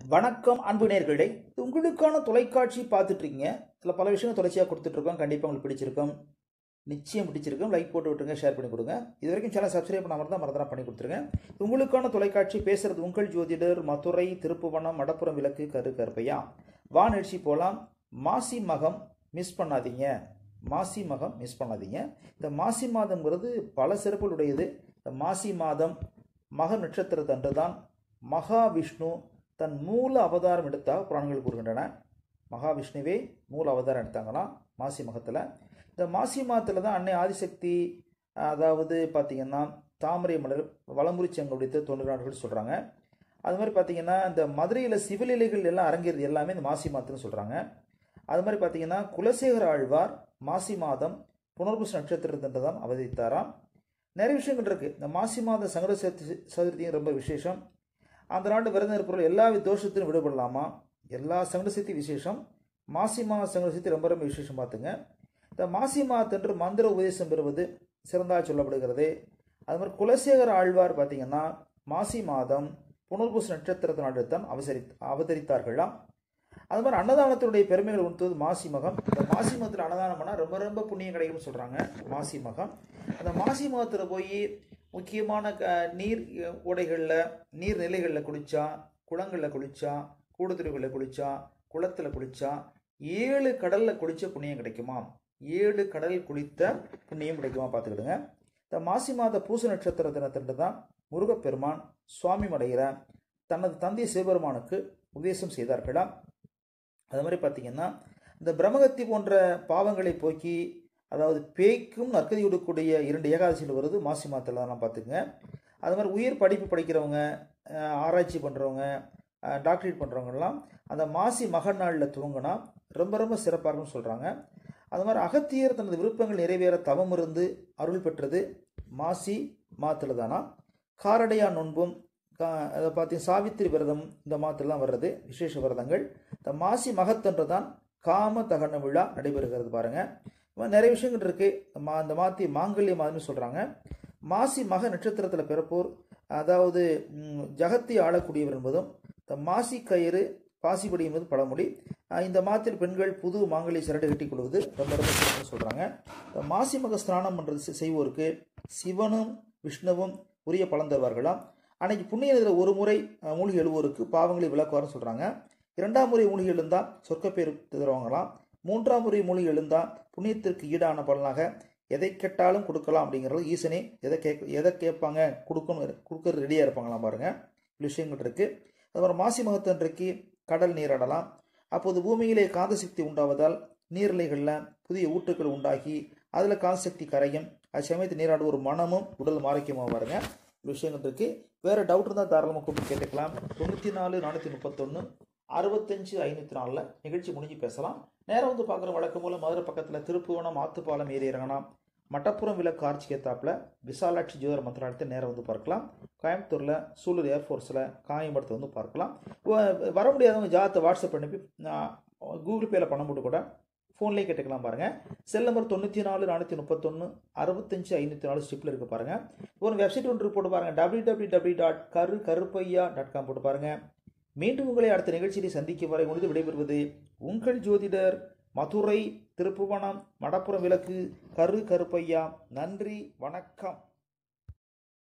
வணக்கம் அன்பு நேர்களே இது உங்களுக்கான தொலைக்காட்சி பார்த்துட்டு இருக்கீங்க இதில் பல விஷயங்கள் தொடர்ச்சியாக கொடுத்துட்ருக்கோம் கண்டிப்பாக உங்களுக்கு பிடிச்சிருக்கும் நிச்சயம் பிடிச்சிருக்கும் லைக் போட்டு விட்டுருங்க ஷேர் பண்ணி கொடுங்க இது வரைக்கும் சேனல் சப்ஸ்கிரைப் பண்ணாமல் தான் மறந்துடா பண்ணி கொடுத்துருங்க இது உங்களுக்கான தொலைக்காட்சி பேசுறது உங்கள் ஜோதிடர் மதுரை திருப்புவனம் மடப்புறம் விளக்கு கரு கருப்பையா வா நிகழ்ச்சி போகலாம் மாசி மகம் மிஸ் பண்ணாதீங்க மாசி மகம் மிஸ் பண்ணாதீங்க இந்த மாசி மாதம்ங்கிறது பல சிறப்புகளுடையது இந்த மாசி மாதம் மக நட்சத்திரத்தன்று தான் மகாவிஷ்ணு தன் மூல அவதாரம் எடுத்தாக புராணங்கள் கூறுகின்றன மகாவிஷ்ணுவே மூல அவதாரம் எடுத்தாங்களாம் மாசி மகத்தில் இந்த மாசி மாதத்தில் தான் அன்னை ஆதிசக்தி அதாவது பார்த்திங்கன்னா தாமரை மலர் வளமுறி செங்கோடித்த தோன்றுகிறார்கள் சொல்கிறாங்க அது மாதிரி பார்த்திங்கன்னா இந்த மதுரையில் சிவலீலைகள் எல்லாம் அரங்கேறது எல்லாமே இந்த மாசி மாதத்துன்னு சொல்கிறாங்க அது மாதிரி பார்த்திங்கன்னா குலசேகர ஆழ்வார் மாசி மாதம் புனர்புஷ நட்சத்திரத்தன்று தான் அவதரித்தாராம் நிறைய விஷயங்கள் இருக்குது இந்த மாசி மாத சங்கர சதுர்த்தி சதுர்த்தியும் ரொம்ப விசேஷம் அந்த நாட்டு விரதம் இருக்கிறவர்கள் எல்லா தோஷத்திலும் விடுபடலாமா எல்லா சங்கட சதுர்த்தி விசேஷம் மாசி மாத சங்கட சதுர்த்தி ரொம்ப ரொம்ப விசேஷம் பார்த்துங்க இந்த மாசி மாதத்தன்று மந்திர உபதேசம் பெறுவது சிறந்தா சொல்லப்படுகிறது அது மாதிரி குலசேகர ஆழ்வார் பார்த்தீங்கன்னா மாசி மாதம் புனர்பூச நட்சத்திரத்தினாடு தான் அவசரி அவதரித்தார்களாம் அது மாதிரி அன்னதானத்தினுடைய பெருமைகள் உணர்த்துவது மாசி மகம் இந்த மாசி மகத்தில் அன்னதானம் பண்ணால் ரொம்ப ரொம்ப புண்ணியம் கிடைக்கும்னு சொல்கிறாங்க மாசி மகம் அந்த மாசி மகத்தில் போய் முக்கியமான க நீர் ஓடைகளில் நீர்நிலைகளில் குளித்தா குளங்களில் குளித்தா கூடுதுறைகளில் குளித்தா குளத்தில் குளித்தா ஏழு கடலில் குளித்த புண்ணியம் கிடைக்குமா ஏழு கடல் குளித்த புண்ணியம் கிடைக்குமா பார்த்துக்கிடுங்க இந்த மாசி மாத பூச நட்சத்திர தினத்தன்று தான் முருகப்பெருமான் சுவாமி மடைகிற தனது தந்தை சிவபெருமானுக்கு உபதேசம் செய்தார்களாம் அது மாதிரி பார்த்திங்கன்னா இந்த பிரம்மகத்தி போன்ற பாவங்களை போக்கி அதாவது பேய்க்கும் நற்கதி கொடுக்கக்கூடிய இரண்டு ஏகாதசியில் வருது மாசி மாதத்தில் தான் பார்த்துக்குங்க அது மாதிரி உயர் படிப்பு படிக்கிறவங்க ஆராய்ச்சி பண்ணுறவங்க டாக்டரேட் பண்ணுறவங்கலாம் அந்த மாசி மகன் நாளில் துவங்கினா ரொம்ப ரொம்ப சிறப்பாக இருக்கும்னு சொல்கிறாங்க அது மாதிரி அகத்தியர் தனது விருப்பங்கள் நிறைவேற தவம் இருந்து அருள் பெற்றது மாசி மாதத்தில் தானா காரடையா நோன்பும் அதை பார்த்தீங்க சாவித்திரி விரதம் இந்த மாதத்துலாம் வர்றது விசேஷ விரதங்கள் இந்த மாசி மகத்தன்று தான் காம தகன விழா நடைபெறுகிறது பாருங்கள் நிறைய விஷயங்கள் இருக்குது மா இந்த மாற்றி மாங்கல்ய மாதம்னு சொல்கிறாங்க மாசி மக நட்சத்திரத்தில் பிறப்போர் அதாவது ஜகத்தை ஆளக்கூடியவர் என்பதும் இந்த மாசி கயிறு பாசிப்படி என்பது பழமொழி இந்த மாதத்தில் பெண்கள் புது மாங்கல்ய சிரட்டை கட்டி கொள்வது ரொம்ப ரொம்ப சிறப்புன்னு சொல்கிறாங்க இந்த மாசி மக ஸ்நானம் பண்ணுறது செய்வோருக்கு சிவனும் விஷ்ணுவும் உரிய பலன் தருவார்களாம் அன்னைக்கு புண்ணிய நதியில் ஒரு முறை மூலிகை எழுவோருக்கு பாவங்களை விளக்குவார்னு சொல்கிறாங்க இரண்டாம் முறை மூலிகை எழுந்தால் சொற்கப்பேர் தருவாங்களாம் மூன்றாம் முறை மூலிகை எழுந்தால் புண்ணியத்திற்கு ஈடான பலனாக எதை கேட்டாலும் கொடுக்கலாம் அப்படிங்கிறது ஈசனே எதை கேட்க எதை கேட்பாங்க கொடுக்கணும் கொடுக்கறது ரெடியாக இருப்பாங்களாம் பாருங்கள் விஷயங்கள் இருக்குது அதுமாதிரி மாசி மகத்தன்றைக்கு கடல் நீராடலாம் அப்போது பூமியிலே காந்தசக்தி உண்டாவதால் நீர்நிலைகளில் புதிய ஊற்றுக்கள் உண்டாகி அதில் காந்தசக்தி கரையும் அது சமயத்து நீராடும் ஒரு மனமும் உடல் ஆரோக்கியமாக பாருங்க விஷயங்கள் இருக்குது வேறு டவுட் இருந்தால் தாராளமாக கூப்பிட்டு கேட்டுக்கலாம் தொண்ணூற்றி நாலு நானூற்றி முப்பத்தொன்று அறுபத்தஞ்சு ஐநூற்றி நாலில் நிகழ்ச்சி முடிஞ்சு பேசலாம் நேரம் வந்து பார்க்குற வழக்கம் மூலம் மதுரை பக்கத்தில் திருப்புவனம் ஆத்துப்பாலம் ஏறி இறங்கலாம் மட்டப்புறம் விளக்கு ஆர்ச்சி கேத்தாப்பில் விசாலாட்சி ஜோதிர மந்திராலயத்தை நேரம் வந்து பார்க்கலாம் கோயம்புத்தூரில் சூலூர் ஏர்ஃபோர்ஸில் காயம்படத்தை வந்து பார்க்கலாம் வர முடியாதவங்க ஜாதத்தை வாட்ஸ்அப் அனுப்பி கூகுள் பேயில் பணம் போட்டு கூட ஃபோன்லேயே கேட்டுக்கலாம் பாருங்கள் செல் நம்பர் தொண்ணூற்றி நாலு நானூற்றி முப்பத்தொன்று அறுபத்தஞ்சு ஐநூற்றி நாலு ஸ்டிப்பில் இருக்குது பாருங்கள் ஒரு வெப்சைட் ஒன்று போட்டு பாருங்கள் டபிள்யூ டபிள்யூ டபிள்யூ டாட் கரு கருப்பையா டாட் காம் போட்டு பாருங்கள் மீண்டும் உங்களை அடுத்த நிகழ்ச்சியை சந்திக்கும் வரை முடிந்து விடைபெறுவது உங்கள் ஜோதிடர் மதுரை திருப்புவனம் மடப்புறம் விளக்கு கரு கருப்பையா நன்றி வணக்கம்